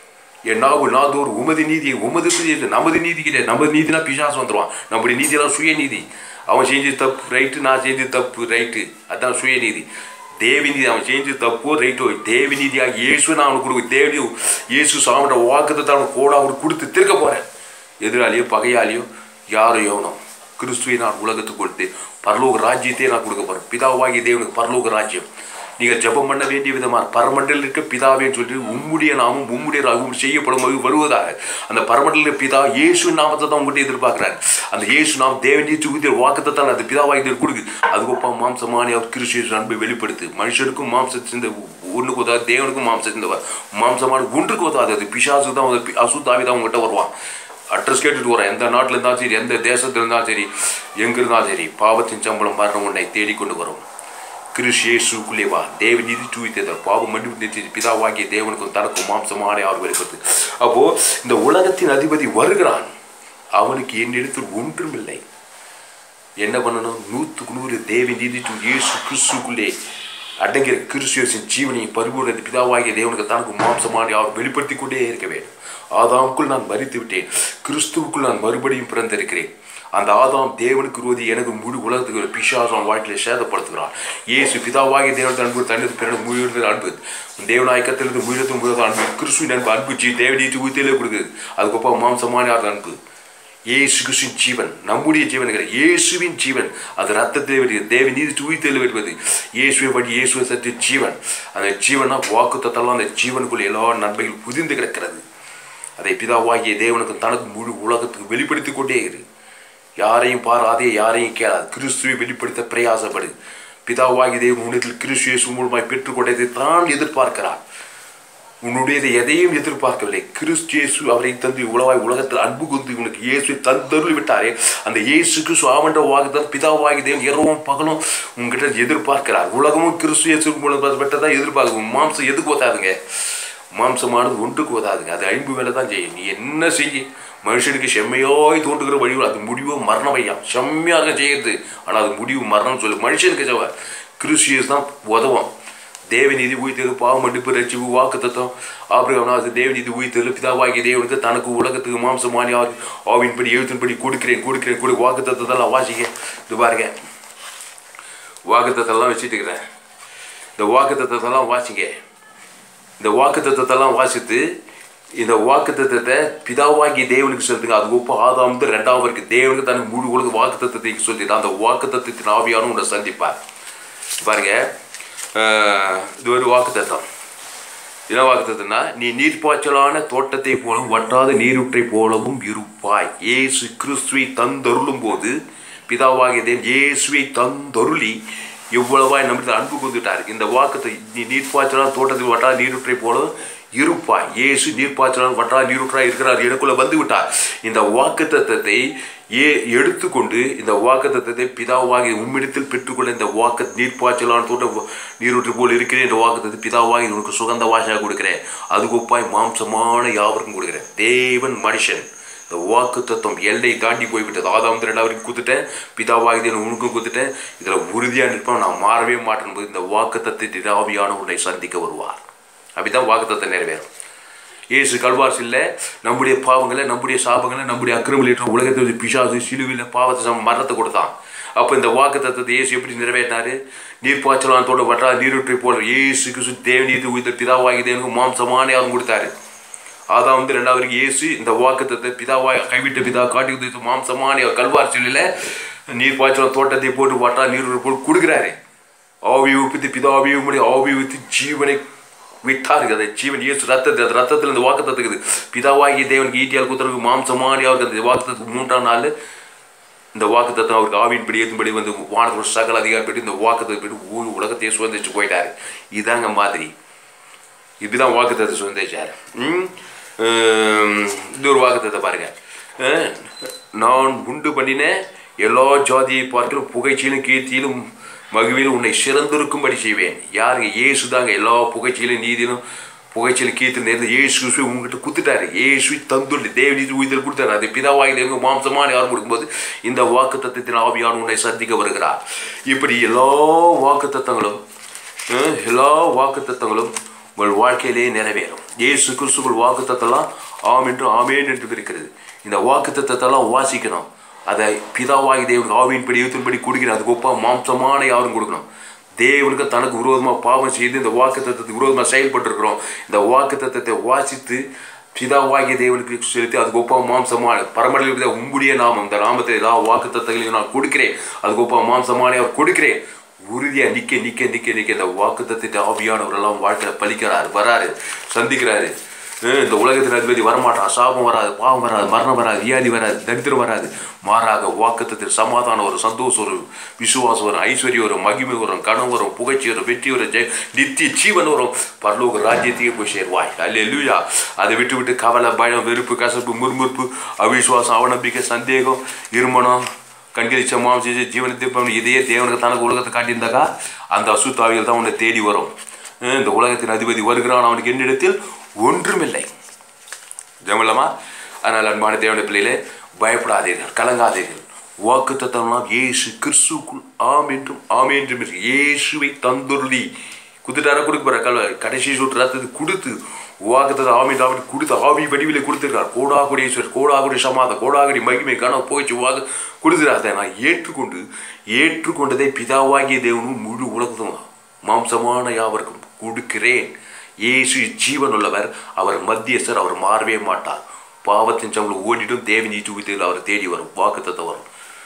என் நாவு நாதோர் உமது நீதி உமது நீதி நமது நீதி கிடையாது நமது நீதினா பிசாசு வந்துடுவான் நம்முடைய நீதியெல்லாம் சுயநீதி அவன் செஞ்சது தப்பு ரைட்டு நான் செஞ்சது தப்பு ரைட்டு அதான் சுயநீதி தேவநீதி அவன் செஞ்சது தப்போ ரைட்டோ தேவநீதியாக இயேசு நான் அவனுக்கு கொடுக்க தேவனி இயேசு சாமியோட வாக்குத்தை அவனுக்கு கூட அவனுக்கு கொடுத்து திருக்க போகிறேன் எதிராளியோ பகையாளியோ யாரோ எவனோ கிறிஸ்துவை நான் உலகத்துக்கு கொடுத்து பரலோக ராஜ்யத்தை நான் கொடுக்க போகிறேன் பிதாவாகிய தேவனுக்கு பரலோக ராஜ்யம் நீங்கள் ஜெபம் பண்ண வேண்டிய விதமாக பரமண்டலில் இருக்க பிதாவேன்னு சொல்லிட்டு உம்முடைய நாமும் உம்முடைய ராகும் செய்யப்படும் போது வருவதாக அந்த பரமண்டலில் பிதா இயேசு நாமத்தை தான் உங்கள்கிட்ட எதிர்பார்க்குறாரு அந்த இயேசு நாம் தேவன் நீச்சு ஊதிய வாக்கத்தை தான் அந்த பிதாவாகி தேவன் கொடுக்குது அதுக்கப்புறம் மாம்சமானி அவர் கிறிஸ்து அன்பை வெளிப்படுத்து மனுஷனுக்கும் மாம்சத்தை சிந்த ஒன்றுக்கு உதவாது தேவனுக்கும் மாம்சத்தை சிந்தவர் மாம்சமான ஒன்றுக்கு உதவாது அது பிசாசு தான் வந்து அசுத்தாவி தான் உங்கள்கிட்ட வருவான் அட்ரஸ் கேட்டுட்டு வரேன் எந்த நாட்டில் இருந்தாலும் சரி எந்த தேசத்தில் இருந்தாலும் சரி எங்கே இருந்தாலும் சரி பாவத்தின் சம்பளம் மரணம் உன்னை தேடிக்கொண்டு வரும் கிறிஸ் இயேசுக்குள்ளே வா தேவ நீதி தூய்த்ததர் பாவம் மன்னிப்பு நிறுத்தி பிதாவாகிய தேவனுக்கும் தனக்கும் மாம்சமான அவர் வெளிப்படுத்து அப்போ இந்த உலகத்தின் அதிபதி வருகிறான் அவனுக்கு என்னிடத்தில் ஒன்றுமில்லை என்ன பண்ணணும் நூற்றுக்கு நூறு தேவ நீதி டு இயேசு கிறிஸ்துக்குள்ளே அடங்கிற கிறிஸ்துவின் ஜீவனையும் பரிபூர்ண பிதாவாகிய தேவனுக்கு தனக்கு மாம்சமான அவர் வெளிப்படுத்தி கொண்டே இருக்க வேண்டும் ஆதாமுக்குள் நான் மறித்து விட்டேன் கிறிஸ்துவுக்குள் நான் மறுபடியும் பிறந்திருக்கிறேன் அந்த ஆதாம் தேவனுக்கு விரோதி எனக்கு முழு உலகத்துக்கு ஒரு பிசாசம் வாழ்க்கையில சேதப்படுத்துகிறான் இயேசு பிதாவாகிய தேவனது அன்பு தண்ணீர் பிறகு முழுவது அன்பு தேவநாயக்கத்திலிருந்து முழுவதும் முழுவதும் அன்பு கிறிஸ்துவின் அன்பு அன்பு ஜீ தேவனீதி ஊத்திலே கொடுக்குது அதுக்கப்புறம் மாம்சமான ஆறு அன்பு இயேசு கிறிஸ்துவின் ஜீவன் நம்முடைய ஜீவன் கிடையாது இயேசுவின் ஜீவன் அது ரத்தத்திலே வருகிறது தேவ நீதி தூய்த்தல் வருவது இயேசுவை வழி இயேசுவை சற்று ஜீவன் அந்த ஜீவனா வாக்குத்தத்தெல்லாம் அந்த ஜீவனுக்குள்ள எல்லா நன்மைகள் புதிந்து கிடக்கிறது அதை பிதாவாகிய தேவனுக்கு தனக்கு முழு உலகத்துக்கு வெளிப்படுத்தி கொண்டே இரு யாரையும் பாராதே யாரையும் கேளாது கிறிஸ்துவை வெளிப்படுத்த பிரயாசப்படு பிதாவாகி தேவன் உன்னிடத்தில் கிறிஸ்து இயேசு மூலமாய் பெற்றுக்கொண்டதை தான் எதிர்பார்க்கிறார் உன்னுடையதை எதையும் எதிர்பார்க்கவில்லை கிறிஸ்து இயேசு அவரை தந்து உலவாய் உலகத்தில் அன்பு கொண்டு உனக்கு இயேசுவை தந்தருளி விட்டாரே அந்த இயேசு கிறிஸ்து ஆவண்ட வாக்குதான் பிதாவாகி தேவன் இரவும் பகலும் உங்ககிட்ட எதிர்பார்க்கிறார் உலகமும் கிறிஸ்து இயேசு மூலம் பெற்றதான் எதிர்பார்க்கும் மாம்சம் எதுக்கு ஓத்தாதுங்க மாம்சமானது ஒன்றுக்கு உதாதுங்க அது ஐம்பு வேலை தான் செய்யும் நீ என்ன செய்ய மனுஷனுக்கு செம்மையாய் தோன்றுகிற வழிவு அது முடிவு மரணம் ஐயாம் செம்மையாக செய்யுது ஆனால் அது முடிவு மரணம் சொல்லு மனுஷனுக்கு செவ கிறிஸ்டியஸ் தான் உதவும் தேவநீதி உயிர்த்தது பாவம் மன்னிப்பு ரட்சிப்பு வாக்கு தத்துவம் அப்புறம் அது தேவநீதி உயிர்த்தது பிதாவாகிய தேவனுக்கு தனக்கு உலகத்துக்கு மாம்சமானி ஆவின்படி எழுத்தின்படி கொடுக்கிறேன் கொடுக்கிறேன் கொடு வாக்கு தத்துவத்தெல்லாம் வாசிக்க இது பாருங்க வாக்கு தத்துவம்லாம் வச்சுட்டு இருக்கிறேன் இந்த வாக்கு தத்துவத்தெல்லாம் வாசிங்க இந்த வாக்கு தத்துவத்தெல்லாம் வாசித்து இந்த வாக்கு தத்துவத்தை பிதாவாகி தேவனுக்கு சொல்லுங்க அது ஒப்பு ஆதாம் வந்து ரெண்டாவது இருக்கு தேவனுக்கு தனக்கு முழு உலக வாக்கு தத்துவத்தை சொல்லி அந்த வாக்கு தத்துவத்தின் ஆவியான உன்னை சந்திப்பார் பாருங்க இது ஒரு வாக்கு தத்துவம் என்ன வாக்கு தத்துவம்னா நீ நீர்ப்பாய்ச்சலான தோட்டத்தை போலவும் வட்டாத நீரூற்றை போலவும் இருப்பாய் ஏசு கிறிஸ்துவை தந்தருளும் போது பிதாவாகிய தேவன் இயேசுவை தந்தருளி எவ்வளவாய் நம்மளுக்கு அன்பு கொண்டுட்டார் இந்த வாக்கத்தை நீ நீர்ப்பாய்ச்சலான தோட்டத்தில் வட்டா நீரூற்றை போல இருப்பாய் இயேசு நீர்ப்பாய்ச்சலான வட்டா நீரூற்றா இருக்கிறார் எனக்குள்ள வந்து விட்டார் இந்த வாக்கு தத்தத்தை ஏ எடுத்துக்கொண்டு இந்த வாக்கு தத்தத்தை பிதாவாகி உம்மிடத்தில் பெற்றுக்கொள்ள இந்த வாக்கு நீர்ப்பாய்ச்சலான தோட்ட நீரூற்று போல் இருக்கிறேன் இந்த வாக்கு தத்தை பிதாவாகி உனக்கு சுகந்த வாசையாக கொடுக்கிறேன் அதுக்கு ஒப்பாய் மாம்சமான யாவருக்கும் கொடுக்கிறேன் தேவன் மனுஷன் இந்த வாக்கு தத்துவம் எல்லை தாண்டி போய்விட்டது ஆதாம் ரெண்டாவதுக்கு கொடுத்துட்டேன் பிதாவாகி உனக்கும் கொடுத்துட்டேன் இதில் உறுதியாக நிற்பேன் நான் மாறவே மாட்டேன் போது இந்த வாக்கு தத்துவத்தை ஆவியான உன்னை சந்திக்க வருவார் அப்படிதான் வாக்கு தத்துவம் நிறைவேறும் ஏசு கல்வாசில் நம்முடைய பாவங்களை நம்முடைய சாபங்களை நம்முடைய அக்கிரமலேற்ற உலகத்தில் பிசாசு சிலுவில் பாவத்தை மரணத்தை கொடுத்தான் அப்போ இந்த வாக்கு தத்துவத்தை இயேசு எப்படி நிறைவேற்றினாரு நீர்ப்பாய்ச்சலானத்தோட வட்டா நீரூற்றை போல இயேசு கிறிஸ்து தேவநீதி உயிர் பிதாவாகி தேவனுக்கு மாம்சமான யாரும் கொடுத்தாரு அதான் வந்து ரெண்டாவது இயேசு இந்த வாக்குத்தத்தை பிதாவாய் கைவிட்ட பிதா காட்டி உதவி மாம்சமான கல்வார் சொல்லில நீர் பாய்ச்சல தோட்டத்தை போட்டு வட்டா நீர் போட்டு கொடுக்குறாரு ஆவி ஊப்பித்து பிதாவியும் முடி ஆவி ஊற்றி ஜீவனை விட்டாருக்கு அதை ஜீவன் இயேசு ரத்தத்தை அது ரத்தத்தில் இந்த வாக்குத்தத்துக்குது பிதாவாகி தேவனுக்கு ஈட்டியால் குத்துறதுக்கு மாம்சமானி அவருக்கு அந்த வாக்குத்தத்துக்கு மூன்றாம் நாள் இந்த வாக்குத்தத்தை அவருக்கு ஆவின்படி ஏற்றும்படி வந்து வானத்தோட சகல அதிகாரம் பெற்று இந்த வாக்குத்தத்தை பெற்று ஊர் உலகத்தையே சுதந்திரிச்சு போயிட்டாரு இதாங்க மாதிரி இப்படிதான் வாக்குத்தத்தை சுதந்திரிச்சார் இது ஒரு வாக்குத்தத்தை பாருங்க நான் உண்டு பண்ணின எல்லா ஜாதியை பார்க்கிலும் புகைச்சியிலும் கீர்த்தியிலும் மகிழ்விலும் உன்னை சிறந்திருக்கும்படி செய்வேன் யாருங்க இயேசு தாங்க எல்லா புகைச்சியிலும் நீதியிலும் புகைச்சல் கீர்த்தல் நேர்ந்து ஏசு கிறிஸ்துவை உங்ககிட்ட குத்துட்டாரு ஏசுவை தந்துள்ளி தேவனீதி உயிர் கொடுத்தாரு அது பிதாவாயில் எங்க மாம்சமான யாரும் கொடுக்கும்போது இந்த வாக்கு தத்துவத்தின் ஆவியான உன்னை சந்திக்க வருகிறார் இப்படி எல்லா வாக்கு தத்தங்களும் எல்லா வாக்கு தத்தங்களும் உங்கள் வாழ்க்கையிலே நிறைவேறும் ஏசு கிறிஸ்துக்குள் வாக்கு தத்தெல்லாம் ஆம் என்று ஆமேன் என்று இருக்கிறது இந்த வாக்கு தத்தெல்லாம் வாசிக்கணும் அதை பிதாவாகி தேவனுக்கு ஆவியின்படி எழுத்தின்படி கொடுக்கணும் அதுக்கு ஒப்பா மாம்சமான யாரும் கொடுக்கணும் தேவனுக்கு தனக்கு விரோதமாக பாவம் செய்து இந்த வாக்கு தத்துவத்துக்கு விரோதமாக செயல்பட்டிருக்கிறோம் இந்த வாக்கு தத்துவத்தை வாசித்து பிதாவாகிய தேவனுக்கு செலுத்தி அதுக்கு ஒப்பா மாம்சமான பரமளித உம்முடைய நாமம் இந்த நாமத்தை எல்லா வாக்கு தத்தங்களையும் நான் கொடுக்கிறேன் அதுக்கு ஒப்பா மாம்சமான அவர் கொடுக்கிறேன் உறுதியாக நிற்க நிற்க நிற்க நிற்க இந்த வாக்கு தத்துவத்தை ஆவியானவரெல்லாம் வாழ்க்கையில் பலிக்கிறாரு வராரு சந்திக்கிறாரு இந்த உலகத்தின் அதிபதி வரமாட்டான் சாபம் வராது பாவம் வராது மரணம் வராது வியாதி வராது தரித்திரம் வராது மாறாக வாக்குத்தத்தில் சமாதானம் வரும் சந்தோஷம் வரும் விசுவாசம் வரும் ஐஸ்வர்யம் வரும் மகிமை வரும் கனவு வரும் புகழ்ச்சி வரும் வெற்றி வரும் ஜெய நித்திய ஜீவன் வரும் பரலோக ராஜ்யத்தையே போய் சேர்வாய் அல்ல இல்லையா அதை விட்டு விட்டு கவலை பயம் வெறுப்பு கசப்பு முறுமுறுப்பு அவிசுவாசம் அவநம்பிக்கை சந்தேகம் இருமணம் கண்களிச்ச மாம்ச ஜீவனத்தை இதையே தேவனுக்கு தனக்கு உலகத்தை காட்டியிருந்தாக்கா அந்த அசுத்தாவிகள் தான் உன்னை தேடி வரும் இந்த உலகத்தின் அதிபதி வருகிறான் அவனுக்கு என்னிடத்தில் ஒன்றுமில்லை ஜெமலமா அதனால் அன்பான தேவன பிள்ளையிலே பயப்படாதீர்கள் கலங்காதீர்கள் வாக்கு தத்தம்லாம் ஏசு கிறிஸ்துக்குள் ஆம் என்றும் ஆம் என்றும் இருக்கு இயேசுவை தந்துருளி குத்துட்டார கொடுக்க போற கல்வ கடைசி சுற்று ரத்தத்தை கொடுத்து வாக்குத்தத்தை ஆமி ஆமி கொடுத்து ஆவி வடிவிலே கொடுத்துருக்கார் கோடாகுடீஸ்வர் கோடாகுடி சமாத கோடாகுடி மகிமை கன போயிச்சு வாக்கு கொடுத்துருக்கார் அதை நான் ஏற்றுக்கொண்டு ஏற்றுக்கொண்டதை பிதாவாகிய தேவனும் முழு உலகத்தும் மாம்சமான யாவருக்கும் கொடுக்கிறேன் இயேசு ஜீவன் உள்ளவர் அவர் மத்தியஸ்தர் அவர் மாறவே மாட்டார் பாவத்தின் சம்பளம் ஓடிடும் தேவன் நீட்டு அவர் தேடி வரும் வாக்குத்தத்தை வரும்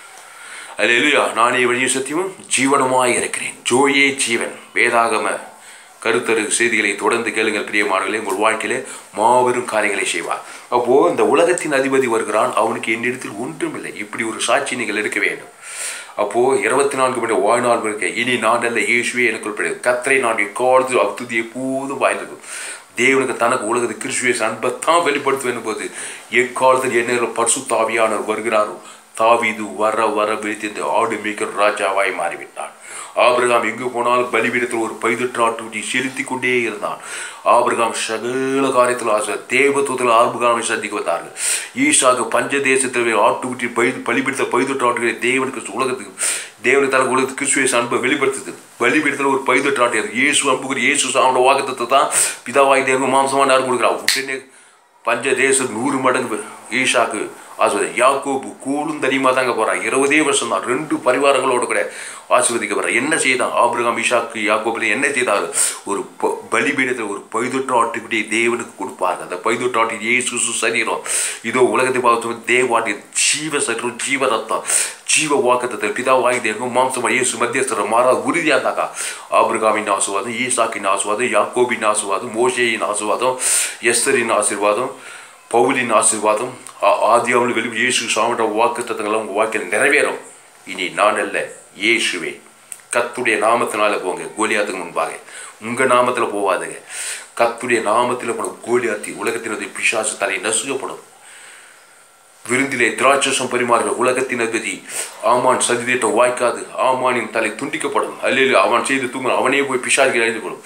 அல்லா நானே வழியும் சத்தியமும் ஜீவனமாய் இருக்கிறேன் ஜோயே ஜீவன் வேதாகம கருத்தரு செய்திகளை தொடர்ந்து கேளுங்கள் பிரியமானங்களே உங்கள் வாழ்க்கையிலே மாபெரும் காரியங்களை செய்வார் அப்போ இந்த உலகத்தின் அதிபதி வருகிறான் அவனுக்கு என்னிடத்தில் ஒன்றுமில்லை இப்படி ஒரு சாட்சி நீங்கள் எடுக்க வேண்டும் அப்போ இருபத்தி நான்கு மணி வாழ்நாள் இருக்க இனி நான் அல்ல இயேசுவே எனக்குள் பிடிக்கும் கத்தரை நான் எக்காலத்து அத்துதி எப்போதும் வாய்ந்திருக்கும் தேவனுக்கு தனக்கு உலகத்து கிறிஸ்துவே அன்பத்தான் வெளிப்படுத்துவேன் போது எக்காலத்தில் என்ன பரிசுத்தாவியானவர் வருகிறாரோ தாவீது வர வர விழித்து இந்த ஆடு மேய்க்கிற ராஜாவாய் மாறிவிட்டான் ஆபிரகாம் எங்கு போனாலும் பலிபீடத்தில் ஒரு பைதற்றாட்டு செலுத்தி கொண்டே இருந்தான் ஆபிரகாம் சகல காரியத்தில் ஆசை தேவத்துவத்தில் ஆபிரகாமை சந்திக்க வந்தார்கள் ஈஷாக்கு பஞ்ச தேசத்தில் ஆட்டுக்குட்டி பை பலிபீடத்தை பைதற்றாட்டுகளை தேவனுக்கு உலகத்துக்கு தேவனுக்கு தனக்கு உலகத்துக்கு கிறிஸ்துவை அன்பை வெளிப்படுத்துது பலிபீடத்தில் ஒரு பைதற்றாட்டு அது இயேசு அன்புக்கு இயேசு அவனோட வாக்கத்தை தான் பிதாவாய் தேவன் மாம்சமான யாரும் கொடுக்குறான் உடனே பஞ்ச தேசம் நூறு மடங்கு ஈஷாக்கு ஆசிர்வதி யாக்கோபு கூடும் தனிமாக தாங்க போகிறான் இருபதே வருஷம் தான் ரெண்டு பரிவாரங்களோடு கூட ஆசிர்வதிக்க போகிறான் என்ன செய்தான் ஆபிரகாம் ஈஷாக்கு யாக்கோபுல என்ன செய்தார் ஒரு ப பலிபீடத்தில் ஒரு பைதொற்று ஆட்டுக்குட்டி தேவனுக்கு கொடுப்பாங்க அந்த பைதொற்று ஆட்டு ஏசு சரீரம் இதோ உலகத்தை பார்த்து தேவாட்டி ஜீவ சற்று ஜீவ ரத்தம் ஜீவ வாக்கத்தை பிதாவாகி தேவம் மாம்சமாக இயேசு மத்தியஸ்தர் மாறா உறுதியாக இருந்தாக்கா ஆபிரகாமின் ஆசுவாதம் ஈசாக்கின் ஆசுவாதம் யாக்கோபின் ஆசுவாதம் மோஷேயின் ஆசுவாதம் எஸ்தரின் ஆசிர்வாதம் பவுலின் ஆசீர்வாதம் ஆதியாவில் வெளி இயேசு சாமியோட வாக்கு தத்தங்கள்லாம் உங்கள் வாழ்க்கையில் நிறைவேறும் இனி நான் அல்ல இயேசுவே கத்துடைய நாமத்தினால போங்க கோலியாத்துக்கு முன்பாக உங்கள் நாமத்தில் போவாதுங்க கத்துடைய நாமத்தில் போன கோலியாத்தி உலகத்தினுடைய பிசாசு தலை நசுக்கப்படும் விருந்திலே திராட்சசம் பரிமாறுகிற உலகத்தின் அதிபதி ஆமான் சதிதேட்டம் வாய்க்காது ஆமானின் தலை துண்டிக்கப்படும் அல்ல அவன் செய்து தூங்க அவனே போய் பிசாசுகள் அழிந்து கொள்ளும்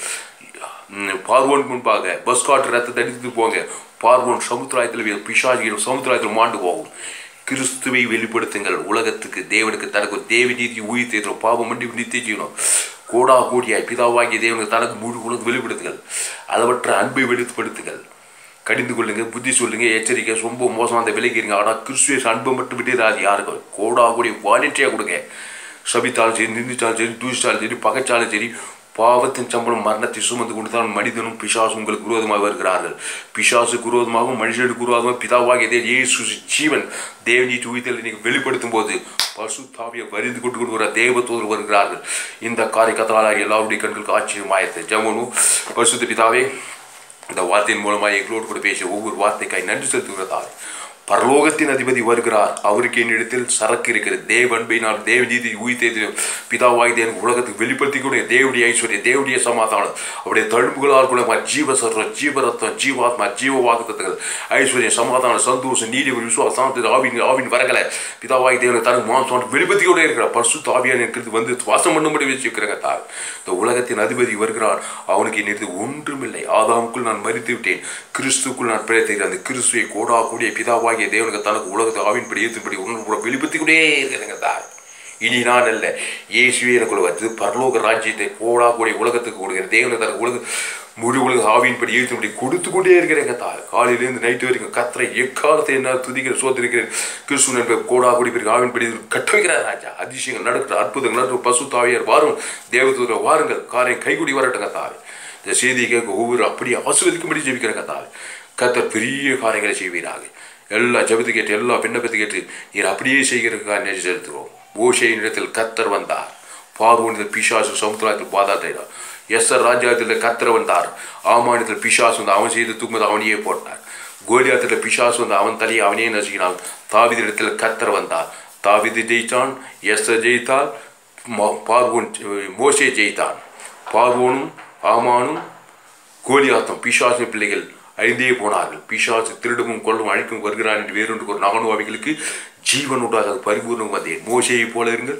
பார்வோன் முன்பாக பஸ் காட்டு ரத்தத்தை அடித்து போங்க பார்வோன் சமுத்திராயத்தில் பிசாஜிகள் சமுத்திராயத்தில் மாண்டு போகும் கிறிஸ்துவை வெளிப்படுத்துங்கள் உலகத்துக்கு தேவனுக்கு தனக்கு தேவி நீதி உயிர் தேர்தல் பாவம் மண்டி நித்திய ஜீவனம் கோடா கோடியாய் பிதாவாகிய தேவனுக்கு தனக்கு முழு உலகம் வெளிப்படுத்துங்கள் அளவற்ற அன்பை வெளிப்படுத்துங்கள் கடிந்து கொள்ளுங்க புத்தி சொல்லுங்க எச்சரிக்கை ரொம்ப மோசமாக அந்த விலைக்கிறீங்க ஆனால் கிறிஸ்துவ அன்பை மட்டும் விட்டுறாது யாருக்கும் கோடா கோடி வாலண்டியாக கொடுங்க சபித்தாலும் சரி நிந்திச்சாலும் சரி தூசித்தாலும் சரி பகைச்சாலும் சரி பாவத்தின் சம்பளம் மரணத்தை சுமந்து கொண்டு தான் மனிதனும் பிசாசு உங்களுக்கு விரோதமாக வருகிறார்கள் பிசாசுக்கு விரோதமாகவும் மனுஷனுக்கு விரோதமாக பிதாவாகிய இயேசு ஜீவன் தேவனி தூய்தல் நீங்கள் வெளிப்படுத்தும் போது பசு தாவியை வரிந்து கொண்டு கொண்டு வர தேவத்தோடு வருகிறார்கள் இந்த காரியக்கத்தால் எல்லாருடைய கண்களுக்கு ஆச்சரியமாயிருது ஜமனும் பசுத்த பிதாவே இந்த வார்த்தையின் மூலமாக எங்களோடு கூட பேசிய ஒவ்வொரு வார்த்தைக்காய் நன்றி செலுத்துகிறதால் பரலோகத்தின் அதிபதி வருகிறார் அவருக்கு என்னிடத்தில் சரக்கு இருக்கிறது தேவ அன்பை நான் தேவ நீதி உயிர்த்தேன் பிதாவாய் தேவன் உலகத்துக்கு வெளிப்படுத்தி கூட தேவடைய ஐஸ்வர்ய தேவடைய சமாதானம் அவருடைய தழும்புகளால் கூட ஜீவ சர்வம் ஜீவரத்தம் ஜீவாத்மா ஜீவ வாக்குத்தங்கள் ஐஸ்வர்யம் சமாதானம் சந்தோஷம் நீதி விசுவாசம் சாந்தம், ஆவின் ஆவின் வரங்களை பிதாவாய் தேவனை தனக்கு மாம்சம் வெளிப்படுத்தி கூட இருக்கிறார் பரிசு தாவியான் இருக்கிறது வந்து வாசம் பண்ணும்படி வச்சிருக்கிறாங்க தார் இந்த உலகத்தின் அதிபதி வருகிறான் அவனுக்கு என்னது ஒன்றுமில்லை ஆதாமுக்குள் நான் மறித்து விட்டேன் கிறிஸ்துக்குள் நான் பிழைத்தேன் அந்த கிறிஸ்துவை கோடா கூடிய பிதாவாகிய தேவனுக்கு தனக்கு உலகத்தை ஆவின்படி ஏற்றும்படி ஒன்று வெளிப்படுத்தி கொண்டே இருக்கிறேங்க தார் இனி நான் அல்ல இயேசுவே எனக்குள்ள வந்து பரலோக ராஜ்யத்தை கோடா கூடிய உலகத்துக்கு கொடுக்கிற தேவனுக்கு தனக்கு உலக முழு உலக ஆவின்படி எழுத்தும்படி கொடுத்து கொண்டே இருக்கிறேங்க தார் காலையிலேருந்து நைட்டு வரைக்கும் கத்திரை எக்காலத்தை என்ன துதிக்கிற சோத்திருக்கிறேன் கிறிஸ்து என்பது கோடா கூடி பிறகு ஆவின்படி கட்ட வைக்கிறார் ராஜா அதிசயங்கள் நடக்கிற அற்புதங்கள் நடக்கும் பசு தாவியார் வாரும் தேவதூர வாருங்கள் காரை கைகுடி வரட்டுங்க தாய் இந்த செய்தியை கேட்க ஒவ்வொரு அப்படியே ஆசிர்வதிக்கும்படி ஜெபிக்கிறேங்க தாய் கத்தர் பெரிய காரியங்களை செய்வீராக எல்லா ஜபத்து கேட்டு எல்லா விண்ணப்பத்தை கேட்டு நீர் அப்படியே செய்கிறதுக்காக நெஞ்சு செலுத்துவோம் ஓஷையின் இடத்தில் கத்தர் வந்தார் பார்வோனில் பிசாசு சமுத்திரத்தில் பாதாட்டார் எஸ்ஆர் ராஜ்யத்தில் கத்தர் வந்தார் ஆமானியத்தில் பிசாசு வந்து அவன் செய்து தூக்கும்போது அவனையே போட்டார் கோலியாத்தில் பிசாசு வந்து அவன் தலையை அவனே நசுக்கினான் தாவிதிடத்தில் கத்தர் வந்தார் தாவிது ஜெயித்தான் எஸ்ஆர் ஜெயித்தால் ம- பார்வோன் மோசே ஜெயித்தான் பார்வோனும் ஆமானும் கோலியாத்தம் பிசாசின் பிள்ளைகள் அழிந்தே போனார்கள் பிசாசு திருடமும் கொள்ளவும் அழிக்கும் வருகிறான் என்று வேறொன்று ஒரு நானும் அவைகளுக்கு ஜீவன் உண்டாக பரிபூர்ணம் வந்தேன் மோசையை போல இருங்கள்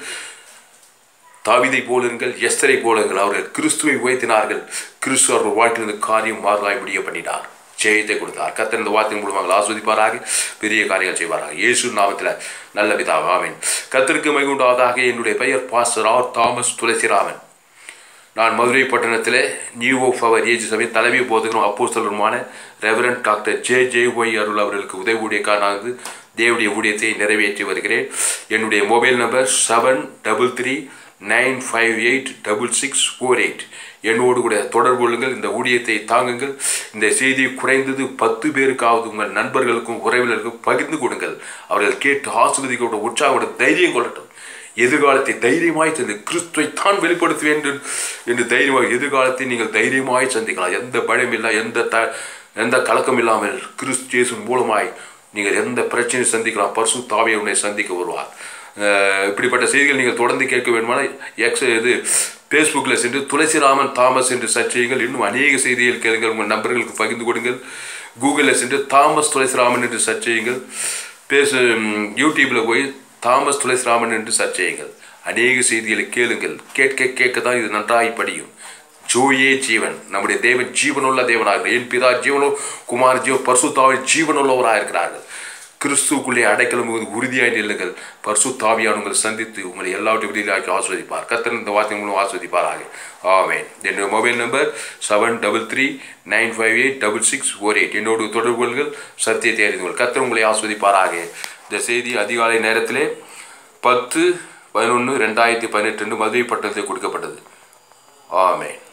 தாவிதை போல இருங்கள் எஸ்தரை போல இருங்கள் அவர்கள் கிறிஸ்துவை உயர்த்தினார்கள் கிறிஸ்து அவர்கள் வாழ்க்கையில் இந்த காரியம் மாறலாய் முடிய பண்ணினார் ஜெயத்தை கொடுத்தார் கத்தர் இந்த வார்த்தையின் மூலமாக ஆஸ்வதிப்பாராக பெரிய காரியங்கள் செய்வாராக இயேசு நாமத்தில் நல்ல பிதாவே ஆமென் கத்தருக்கு மைகுண்டாவதாக என்னுடைய பெயர் பாஸ்டர் ஆர் தாமஸ் துளசிராமன் நான் மதுரை பட்டணத்தில் நியூ ஆஃப் அவர் ஏஜ் சபை தலைமை போதகரும் அப்போஸ்தலருமான reverend doctor J J Y Arul அவர்களுக்கு உதவி ஊழியக்காரனாக தேவடைய ஊழியத்தை நிறைவேற்றி வருகிறேன் என்னுடைய mobile number seven double three nine five eight double six four eight என்னோடு கூட தொடர்பு கொள்ளுங்கள் இந்த ஊழியத்தை தாங்குங்கள் இந்த செய்தி குறைந்தது பத்து பேருக்காவது உங்கள் நண்பர்களுக்கும் உறவினர்களுக்கும் பகிர்ந்து கொடுங்கள் அவர்கள் கேட்டு ஆசிர்வதிக்கோட உற்சாகோட தைரியம் கொள்ளட்டும் எதிர்காலத்தை தைரியமாய் சந்தி கிறிஸ்துவை தான் வெளிப்படுத்த வேண்டும் என்று தைரியமாக எதிர்காலத்தை நீங்கள் தைரியமாய் சந்திக்கலாம் எந்த பயம் இல்லை எந்த த எந்த கலக்கம் இல்லாமல் கிறிஸ்து இயேசு மூலமாய் நீங்கள் எந்த பிரச்சனையும் சந்திக்கலாம் பரிசு தாவியை உன்னை சந்திக்க வருவார் அஹ் இப்படிப்பட்ட செய்திகள் நீங்கள் தொடர்ந்து கேட்க வேண்டுமானால் எக்ஸ் இது ஃபேஸ்புக்கில் சென்று துளசிராமன் தாமஸ் என்று சர்ச் செய்யுங்கள் இன்னும் அநேக செய்திகள் கேளுங்கள் உங்கள் நண்பர்களுக்கு பகிர்ந்து கொடுங்கள் கூகுளில் சென்று தாமஸ் துளசிராமன் என்று சர்ச் செய்யுங்கள் பேசு யூடியூப்பில் போய் தாமஸ் துளசிராமன் என்று சர்ச் செய்யுங்கள் அநேக செய்திகளை கேளுங்கள் கேட்க கேட்க தான் இது நன்றாய் படியும் ஜோயே ஜீவன் நம்முடைய தேவன் ஜீவனுள்ள தேவனாக என் பிதா ஜீவனோ குமார் ஜீவ பரிசுத்தாவின் ஜீவனுள்ளவராக இருக்கிறார்கள் கிறிஸ்துக்குள்ளே அடைக்கலம் மிகுந்து உறுதியாய் நில்லுங்கள் பரிசுத்தாவியான் உங்களை சந்தித்து உங்களை எல்லாவற்றை விடுதலாக்கி ஆஸ்வதிப்பார் கத்தர் இந்த வார்த்தை மூலம் ஆஸ்வதிப்பாராக ஆமென் என்னுடைய mobile number seven double three nine five eight double six four eight என்னோடு தொடர்பு கொள்ளுங்கள் சத்தியத்தை அறிந்து கொள் கத்தர் உங்களை ஆஸ்வதிப்பாராக இந்த செய்தி அதிகாலை நேரத்திலே பத்து பதினொன்று ரெண்டாயிரத்தி பதினெட்டு மதுரை பட்டணத்தில் கொடுக்கப்பட்டது ஆமென்